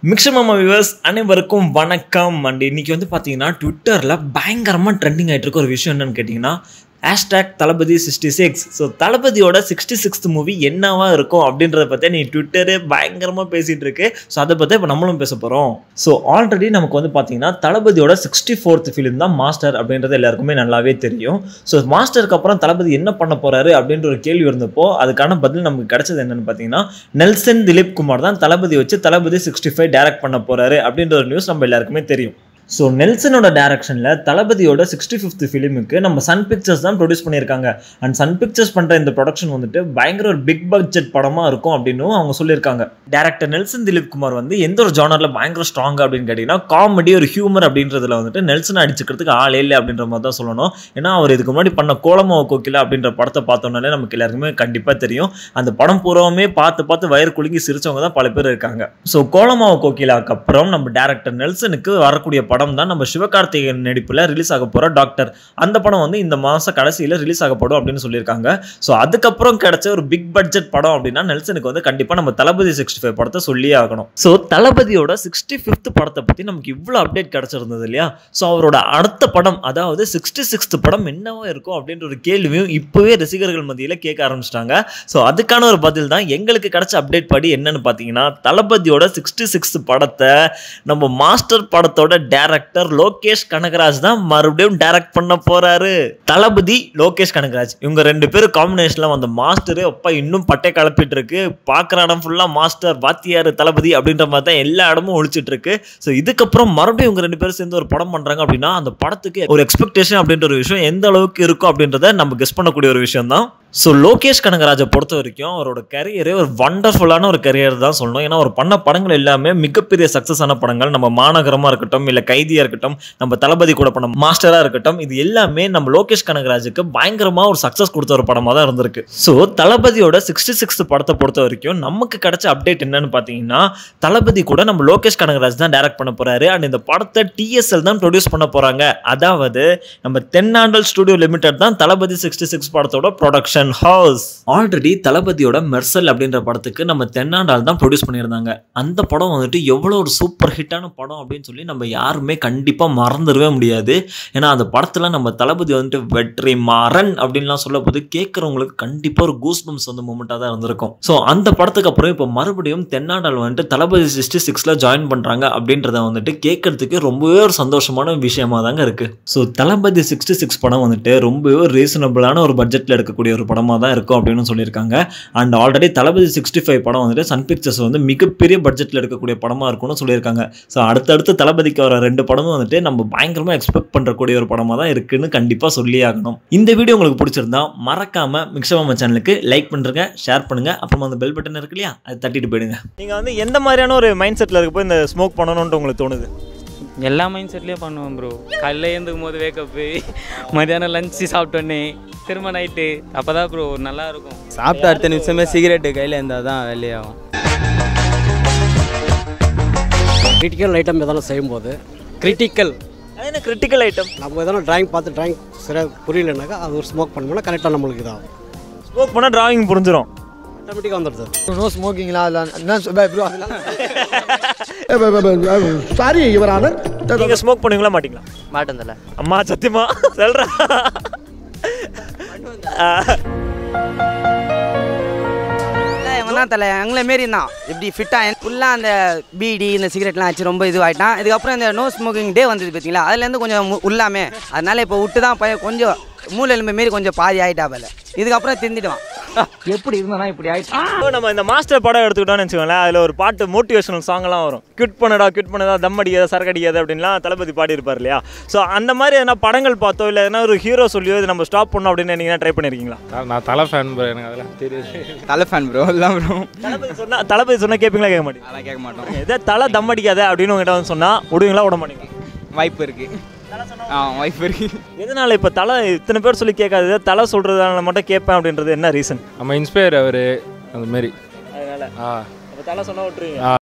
மிக்சமாமா viewers அனைவருக்கும் வணக்கம் and இன்னைக்கு வந்து பார்த்தீங்கன்னா ட்விட்டரில் பயங்கரமாக ட்ரெண்டிங் ஆகிட்டு இருக்க ஒரு விஷயம் என்னன்னு கேட்டிங்கன்னா hashtag Thalapathy sixty six so தளபதியோட சிக்ஸ்டி சிக்ஸ்த் மூவி என்னவா இருக்கும் அப்படின்றத பற்றி நீ ட்விட்டரே பயங்கரமாக பேசிகிட்டு இருக்கு ஸோ அதை பற்றி இப்போ நம்மளும் பேச போகிறோம் ஸோ ஆல்ரெடி நமக்கு வந்து பார்த்தீங்கன்னா தளபதியோட சிக்ஸ்டி ஃபோர்த் ஃபிலிம் தான் மாஸ்டர் அப்படின்றது எல்லாருக்குமே நல்லாவே தெரியும் ஸோ மாஸ்டருக்கு அப்புறம் தளபதி என்ன பண்ண போகிறாரு அப்படின்ற ஒரு கேள்வி இருந்தப்போ அதுக்கான பதில் நமக்கு கிடைச்சது என்னன்னு பார்த்தீங்கன்னா நெல்சன் திலீப் குமார் தான் தளபதி வச்சு தளபதி சிக்ஸ்டி ஃபைவ் டேரக்ட் பண்ண போறாரு அப்படின்ற ஒரு நியூஸ் நம்ம எல்லாருக்குமே தெரியும் ஸோ நெல்சனோட டேரக்ஷனில் தளபதியோட சிக்ஸ்டி ஃபிஃப்த் ஃபிலிமுக்கு நம்ம சன் பிக்சர்ஸ் தான் ப்ரொடியூஸ் பண்ணியிருக்காங்க அண்ட் சன் பிக்சர்ஸ் பண்ணுற இந்த ப்ரொடக்ஷன் வந்துட்டு பயங்கர ஒரு பிக் பட்ஜெட் படமாக இருக்கும் அப்படின்னும் அவங்க சொல்லியிருக்காங்க டேரக்டர் நெல்சன் திலீப் குமார் வந்து எந்த ஒரு ஜானரில் பயங்கர ஸ்ட்ராங் அப்படின்னு கேட்டிங்கன்னா காமெடி ஒரு ஹியூமர் அப்படின்றதுல வந்துட்டு நெல்சன் அடிச்சுக்கிறதுக்கு ஆளே இல்லை அப்படின்ற மாதிரி தான் சொல்லணும் ஏன்னா அவர் இதுக்கு முன்னாடி பண்ண கோலமாவ கோக்கில அப்படின்ற படத்தை பார்த்தோம்னாலே நமக்கு எல்லாருக்குமே கண்டிப்பாக தெரியும் அந்த படம் பூராவுமே பார்த்து பார்த்து வயிறு குலுங்கி சிரிச்சவங்க தான் பல பேர் இருக்காங்க ஸோ கோலமாவ கோகிலாக்கு அப்புறம் நம்ம டேரக்டர் நெல்சனுக்கு வரக்கூடிய படம் தான் நம்ம சிவகார்த்திகேயன் நடிப்பில் ரிலீஸ் ஆக போகிற டாக்டர் அந்த படம் வந்து இந்த மாத கடைசியில் ரிலீஸ் ஆகப்படும் அப்படின்னு சொல்லியிருக்காங்க ஸோ அதுக்கப்புறம் கிடைச்ச ஒரு பிக் பட்ஜெட் படம் அப்படின்னா நெல்சனுக்கு வந்து கண்டிப்பாக நம்ம தளபதி சிக்ஸ்டி ஃபைவ் படத்தை சொல்லியே ஆகணும் ஸோ தளபதியோட சிக்ஸ்டி ஃபிஃப்த் படத்தை பற்றி நமக்கு இவ்வளோ அப்டேட் கிடச்சிருந்தது இல்லையா ஸோ அவரோட அடுத்த படம் அதாவது சிக்ஸ்டி சிக்ஸ்த் படம் என்னவா இருக்கும் அப்படின்ற ஒரு கேள்வியும் இப்போவே ரசிகர்கள் மத்தியில் கேட்க ஆரம்பிச்சிட்டாங்க ஸோ அதுக்கான ஒரு பதில் தான் எங்களுக்கு கிடைச்ச அப்டேட் படி என்னன்னு பார்த்தீங்கன்னா தளபதியோட சிக்ஸ்டி சிக்ஸ்த் படத்தை நம்ம மாஸ்டர் படத்தோட டேரக்டர் லோகேஷ் கனகராஜ் தான் மறுபடியும் டைரக்ட் பண்ண போறாரு தளபதி லோகேஷ் கனகராஜ் இவங்க ரெண்டு பேரும் காம்பினேஷன்ல வந்த மாஸ்டரு அப்பா இன்னும் பட்டை கலப்பிட்டு இருக்கு பார்க்குற இடம் ஃபுல்லா மாஸ்டர் வாத்தியார் தளபதி அப்படின்ற மாதிரி தான் எல்லா இடமும் ஒழிச்சிட்டு இருக்கு ஸோ இதுக்கப்புறம் மறுபடியும் இவங்க ரெண்டு பேரும் சேர்ந்து ஒரு படம் பண்றாங்க அப்படின்னா அந்த படத்துக்கு ஒரு எக்ஸ்பெக்டேஷன் அப்படின்ற ஒரு விஷயம் எந்த அளவுக்கு இருக்கும் அப்படின்றத நம்ம கெஸ் பண்ணக்கூடிய ஒரு விஷயம் தான் ஸோ லோகேஷ் கனகராஜை பொறுத்த வரைக்கும் அவரோட கரியரே ஒரு வண்டர்ஃபுல்லான ஒரு கரியர் தான் சொல்லணும் ஏன்னா அவர் பண்ண படங்கள் எல்லாமே மிகப்பெரிய சக்ஸஸ் ஆன படங்கள் நம்ம மாநகரமாக இருக்கட்டும் இல்லை கைதியாக இருக்கட்டும் நம்ம தளபதி கூட பண்ண மாஸ்டராக இருக்கட்டும் இது எல்லாமே நம்ம லோகேஷ் கனகராஜுக்கு பயங்கரமாக ஒரு சக்ஸஸ் கொடுத்த ஒரு படமாக தான் இருந்திருக்கு ஸோ தளபதியோட சிக்ஸ்டி சிக்ஸ்த் படத்தை பொறுத்த வரைக்கும் நமக்கு கிடைச்ச அப்டேட் என்னன்னு பார்த்தீங்கன்னா தளபதி கூட நம்ம லோகேஷ் கனகராஜ் தான் டைரக்ட் பண்ண போறாரு அண்ட் இந்த படத்தை டிஎஸ்எல் தான் ப்ரொடியூஸ் பண்ண போறாங்க அதாவது நம்ம தென்னாண்டல் ஸ்டுடியோ லிமிடெட் தான் தளபதி சிக்ஸ்டி சிக்ஸ் படத்தோட ப்ரொடக்ஷன் ஹவுஸ் ஆல்ரெடி தளபதியோட மெர்சல் அப்படின்ற படத்துக்கு நம்ம தென்னாண்டால் தான் ப்ரொடியூஸ் பண்ணியிருந்தாங்க அந்த படம் வந்துட்டு எவ்வளோ ஒரு சூப்பர் ஹிட்டான படம் அப்படின்னு சொல்லி நம்ம யாருமே கண்டிப்பாக மறந்துடவே முடியாது ஏன்னா அந்த படத்தில் நம்ம தளபதி வந்துட்டு வெற்றி மாறன் அப்படின்லாம் சொல்ல போது கேட்குறவங்களுக்கு கண்டிப்பாக ஒரு கூஸ் பம்ஸ் வந்து மூமெண்ட்டாக தான் இருந்திருக்கும் ஸோ அந்த படத்துக்கு அப்புறம் இப்போ மறுபடியும் தென்னாண்டால் வந்துட்டு தளபதி சிக்ஸ்டி சிக்ஸில் ஜாயின் பண்ணுறாங்க அப்படின்றத வந்துட்டு கேட்கறதுக்கு ரொம்பவே ஒரு சந்தோஷமான விஷயமா தாங்க இருக்குது ஸோ தளபதி சிக்ஸ்டி சிக்ஸ் படம் வந்துட்டு ரொம்பவே ஒரு ரீசனபிளான ஒரு பட்ஜெட்டில் எடுக்கக்கூடிய ஒரு படமாக தான் இருக்கும் அப்படின்னு சொல்லியிருக்காங்க and already Thalapathy sixty five படம் வந்துட்டு சன் பிக்சர்ஸ் வந்து மிகப்பெரிய பட்ஜெட்டில் எடுக்கக்கூடிய படமாக இருக்கும்னு சொல்லியிருக்காங்க ஸோ அடுத்தடுத்து தளபதிக்கு வர ரெண்டு படமும் வந்துட்டு நம்ம பயங்கரமாக எக்ஸ்பெக்ட் பண்ணுறக்கூடிய ஒரு படமாக தான் இருக்குன்னு கண்டிப்பாக சொல்லி ஆகணும் இந்த வீடியோ உங்களுக்கு பிடிச்சிருந்தா மறக்காம மிக்சமாமா சேனலுக்கு லைக் பண்ணுறங்க ஷேர் பண்ணுங்க அப்புறமா அந்த பெல் பட்டன் இருக்கு இல்லையா அது தட்டிட்டு போயிடுங்க நீங்கள் வந்து எந்த மாதிரியான ஒரு மைண்ட் செட்டில் இருக்க போய் இந்த ஸ்மோக் பண்ணணும்னு உங்களுக்கு தோணுது எல்லா மைண்ட் செட்லேயும் பண்ணுவேன் ப்ரோ காலையில் எழுந்துக்கும் போது வேக்கப்பு மதியானம் லஞ்சு சாப்பிட்டோன்னே திரும்ப நைட்டு அப்போ தான் ப்ரோ நல்லா இருக்கும் சாப்பிட்ட அடுத்த நிமிஷமே சிகரெட்டு கையில் இருந்தால் தான் வேலையாகும் கிரிட்டிக்கல் ஐட்டம் எதனா செய்யும்போது கிரிட்டிக்கல் அது என்ன கிரிட்டிக்கல் ஐட்டம் நம்ம எதனா டிராயிங் பார்த்து டிராயிங் சரியாக புரியலனாக்கா அது ஒரு ஸ்மோக் பண்ணோம்னா கரெக்டாக நம்மளுக்கு இதாகும் ஸ்மோக் பண்ணால் டிராயிங் புரிஞ்சிடும் ஆட்டோமேட்டிக்காக வந்துடுது நோ ஸ்மோக்கிங்லாம் அதெல்லாம் என்ன சொ- ப்ரோ அதெல்லாம் சாரி யுவரானர் நீங்கள் ஸ்மோக் பண்ணுவீங்களா மாட்டீங்களா மாட்டேன்ல அம்மா சத்தியமா சொல்கிறா இவன் தான் தலை எங்களை மாரி தான் இப்படி ஃபிட்டாக ஃபுல்லாக அந்த பீடி இந்த சிகரெட்லாம் ஆச்சு ரொம்ப இதுவாகிட்டான் இதுக்கப்புறம் இந்த நோ ஸ்மோக்கிங் டே வந்தது பார்த்தீங்களா அதுலேருந்து கொஞ்சம் மு- உள்ளாமே அதனால இப்போ விட்டு தான் பையன் கொஞ்சம் மூளை எலும்பு மாரி கொஞ்சம் பாதி ஆகிட்டாப்பல இதுக்கப்புறம் திருந்திடுவான் இப்போ நம்ம இந்த மாஸ்டர் படம் எடுத்துக்கிட்டோம்னு வச்சுக்கோங்களேன் அதில் ஒரு பாட்டு மோட்டிவேஷனல் சாங்லாம் வரும் கிட் பண்ணடா கிட் பண்ணதா தம் அடிக்காத சரக்கு அடிக்காது அப்படின்லாம் தளபதி பாடி இருப்பார் இல்லையா ஸோ அந்த மாதிரி எதனா படங்கள் பார்த்தோ இல்லை எதனா ஒரு ஹீரோ சொல்லியோ இது நம்ம ஸ்டாப் பண்ணோம் அப்படின்னு நீங்கள் ட்ரை பண்ணியிருக்கீங்களா நான் தலை ஃபேன் ப்ரோ எனக்கு அதெல்லாம் தெரியுது தலை ஃபேன் ப்ரோ எல்லாம் ப்ரோ தளபதி சொன்னா தளபதி சொன்னால் கேட்பீங்களா கேட்க மாட்டீங்க அதெல்லாம் கேட்க மாட்டோம் எதோ தலை தம் அடிக்காத அப்படின்னு உங்ககிட்ட வந்து சொன்னால் விடுவீங்களா விட மாட்டீங்க வாய்ப்பு இருக்கு ஆ வாய்ப்பு இருக்கு எதனால இப்போ தலை இத்தனை பேர் சொல்லி கேட்காது தலை சொல்கிறதுனால மட்டும் கேட்பேன் அப்படின்றது என்ன ரீசன் நம்ம இன்ஸ்பயர் அவர் அந்த மாரி அதனால ஆ அப்போ தலை சொன்னால் விட்டுருவீங்க ஆ